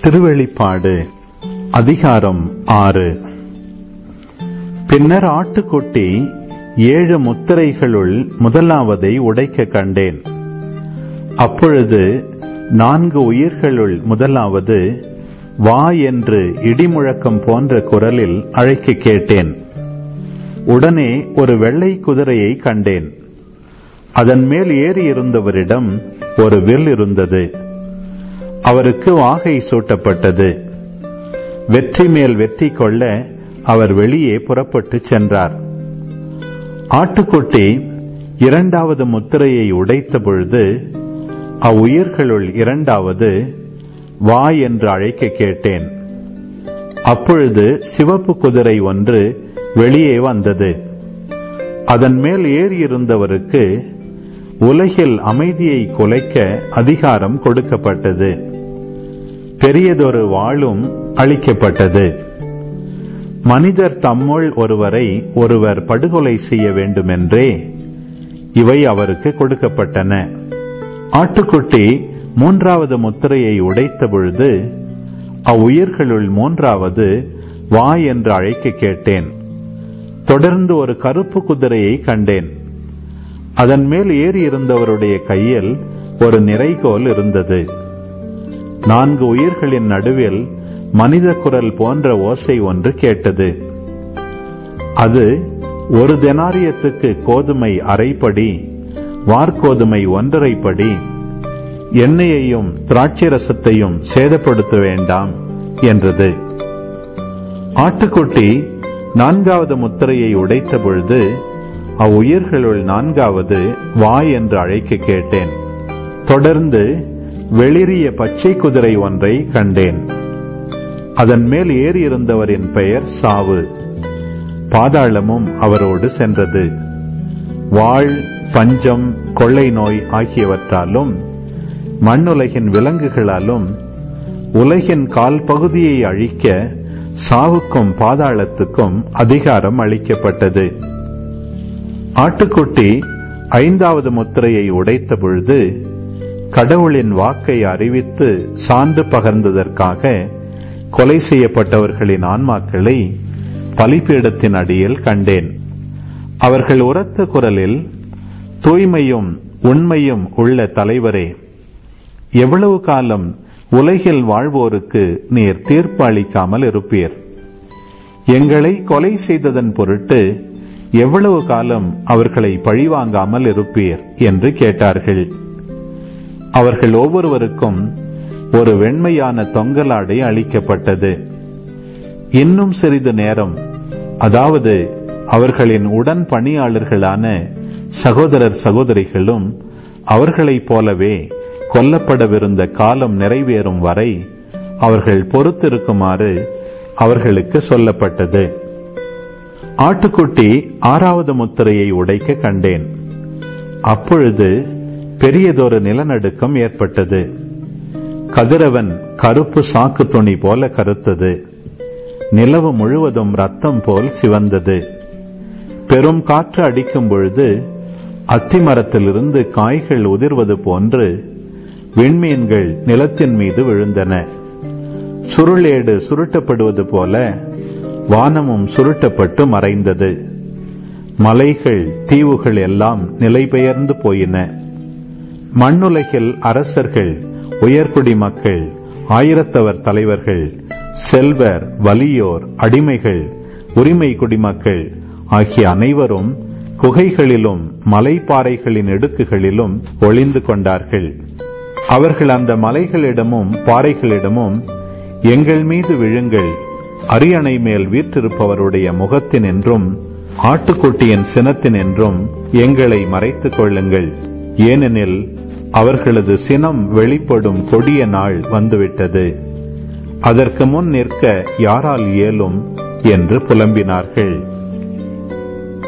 திருவெளிப்பாடு அதிகாரம் ஆறு பின்னர் ஆட்டுக்குட்டி ஏழு முத்திரைகளுள் முதலாவதை உடைக்க கண்டேன் அப்பொழுது நான்கு உயிர்களுள் முதலாவது வா என்று இடிமுழக்கம் போன்ற குரலில் அழைக்க கேட்டேன் உடனே ஒரு வெள்ளை குதிரையை கண்டேன் அதன் மேல் ஏறி இருந்தவரிடம் ஒரு வில் இருந்தது அவருக்கு வாகை சூட்டப்பட்டது வெற்றி மேல் வெற்றி கொள்ள அவர் வெளியே புறப்பட்டு சென்றார் ஆட்டுக்குட்டி இரண்டாவது முத்திரையை உடைத்த பொழுது அவ்வுயிர்களுள் இரண்டாவது வா என்று அழைக்க கேட்டேன் அப்பொழுது சிவப்பு குதிரை ஒன்று வெளியே வந்தது அதன் மேல் ஏறியிருந்தவருக்கு உலகில் அமைதியை குலைக்க அதிகாரம் கொடுக்கப்பட்டது பெரியதொரு வாளும் அளிக்கப்பட்டது மனிதர் தம்முள் ஒருவரை ஒருவர் படுகொலை செய்ய வேண்டுமென்றே இவை அவருக்கு கொடுக்கப்பட்டன ஆட்டுக்குட்டி மூன்றாவது முத்திரையை உடைத்த பொழுது அவ்வுயிர்களுள் மூன்றாவது வா என்று அழைக்க கேட்டேன் தொடர்ந்து ஒரு கருப்பு குதிரையை கண்டேன் அதன் மேல் ஏறி இருந்தவருடைய கையில் ஒரு நிறைகோல் இருந்தது நான்கு உயிர்களின் நடுவில் மனித குரல் போன்ற ஓசை ஒன்று கேட்டது அது ஒரு தெனாரியத்துக்கு கோதுமை அரைப்படி வார்கோதுமை ஒன்றரை படி எண்ணெயையும் திராட்சரசத்தையும் சேதப்படுத்த வேண்டாம் என்றது ஆட்டுக்குட்டி நான்காவது முத்திரையை உடைத்த பொழுது அவ்வுயிர்களுள் நான்காவது வா என்று அழைக்க கேட்டேன் தொடர்ந்து வெளிரிய பச்சை குதிரை ஒன்றை கண்டேன் அதன் மேல் ஏறியிருந்தவரின் பெயர் சாவு பாதாளமும் அவரோடு சென்றது வாழ் பஞ்சம் கொள்ளை நோய் ஆகியவற்றாலும் மண்ணுலகின் விலங்குகளாலும் உலகின் கால் பகுதியை அழிக்க சாவுக்கும் பாதாளத்துக்கும் அதிகாரம் அளிக்கப்பட்டது ஆட்டுக்குட்டி ஐந்தாவது முத்திரையை உடைத்த பொழுது கடவுளின் வாக்கை அறிவித்து சான்று பகர்ந்ததற்காக கொலை செய்யப்பட்டவர்களின் ஆன்மாக்களை பலிப்பீடத்தின் அடியில் கண்டேன் அவர்கள் உரத்த குரலில் தூய்மையும் உண்மையும் உள்ள தலைவரே எவ்வளவு காலம் உலகில் வாழ்வோருக்கு நீர் தீர்ப்பு அளிக்காமல் இருப்பீர் எங்களை கொலை செய்ததன் பொருட்டு எவ்வளவு காலம் அவர்களை பழிவாங்காமல் இருப்பீர் என்று கேட்டார்கள் அவர்கள் ஒவ்வொருவருக்கும் ஒரு வெண்மையான தொங்கலாடை அளிக்கப்பட்டது இன்னும் சிறிது நேரம் அதாவது அவர்களின் உடன் பணியாளர்களான சகோதரர் சகோதரிகளும் அவர்களைப் போலவே கொல்லப்படவிருந்த காலம் நிறைவேறும் வரை அவர்கள் பொறுத்திருக்குமாறு அவர்களுக்கு சொல்லப்பட்டது ஆட்டுக்குட்டி ஆறாவது முத்திரையை உடைக்க கண்டேன் அப்பொழுது பெரியதொரு நிலநடுக்கம் ஏற்பட்டது கதிரவன் கருப்பு சாக்கு துணி போல கருத்தது நிலவு முழுவதும் ரத்தம் போல் சிவந்தது பெரும் காற்று அடிக்கும் பொழுது அத்திமரத்திலிருந்து காய்கள் உதிர்வது போன்று விண்மீன்கள் நிலத்தின் மீது விழுந்தன சுருளேடு சுருட்டப்படுவது போல வானமும் சுருட்டப்பட்டு மறைந்தது மலைகள் தீவுகள் எல்லாம் நிலைபெயர்ந்து போயின மண்ணுலகில் அரசர்கள் உயர்குடி மக்கள் ஆயிரத்தவர் தலைவர்கள் செல்வர் வலியோர் அடிமைகள் உரிமை குடிமக்கள் ஆகிய அனைவரும் குகைகளிலும் மலைப்பாறைகளின் இடுக்குகளிலும் ஒளிந்து கொண்டார்கள் அவர்கள் அந்த மலைகளிடமும் பாறைகளிடமும் எங்கள் மீது விழுங்கள் அரியணை மேல் வீற்றிருப்பவருடைய முகத்தின் என்றும் ஆட்டுக்குட்டியின் சினத்தின் என்றும் எங்களை மறைத்துக் கொள்ளுங்கள் ஏனெனில் அவர்களது சினம் வெளிப்படும் கொடிய நாள் வந்துவிட்டது அதற்கு முன் நிற்க யாரால் இயலும் என்று புலம்பினார்கள்